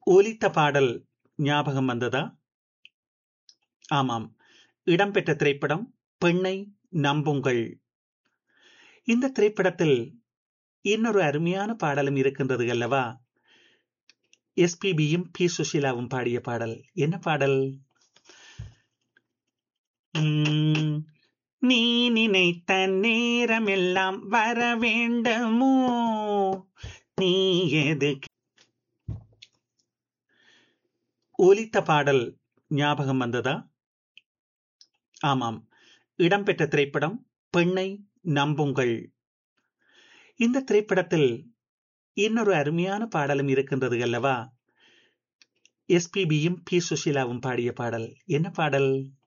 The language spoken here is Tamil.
ஒலித்த பாடல் ஞாபகம் வந்ததா ஆமாம் இடம்பெற்ற திரைப்படம் பெண்ணை நம்புங்கள் இந்த திரைப்படத்தில் இன்னொரு அருமையான பாடலும் இருக்கின்றது அல்லவா எஸ்பிபியும் பி சுஷீலாவும் பாடிய பாடல் என்ன பாடல் உம், நீ நினைத்த நேரமெல்லாம் வர வேண்டுமோ நீ எது ஒலித்த பாடல் ஞாபகம் வந்ததா ஆமாம் இடம்பெற்ற திரைப்படம் பெண்ணை நம்புங்கள் இந்த திரைப்படத்தில் இன்னொரு அருமையான பாடலும் இருக்கின்றது அல்லவா எஸ்பிபியும் பி சுஷீலாவும் பாடிய பாடல் என்ன பாடல்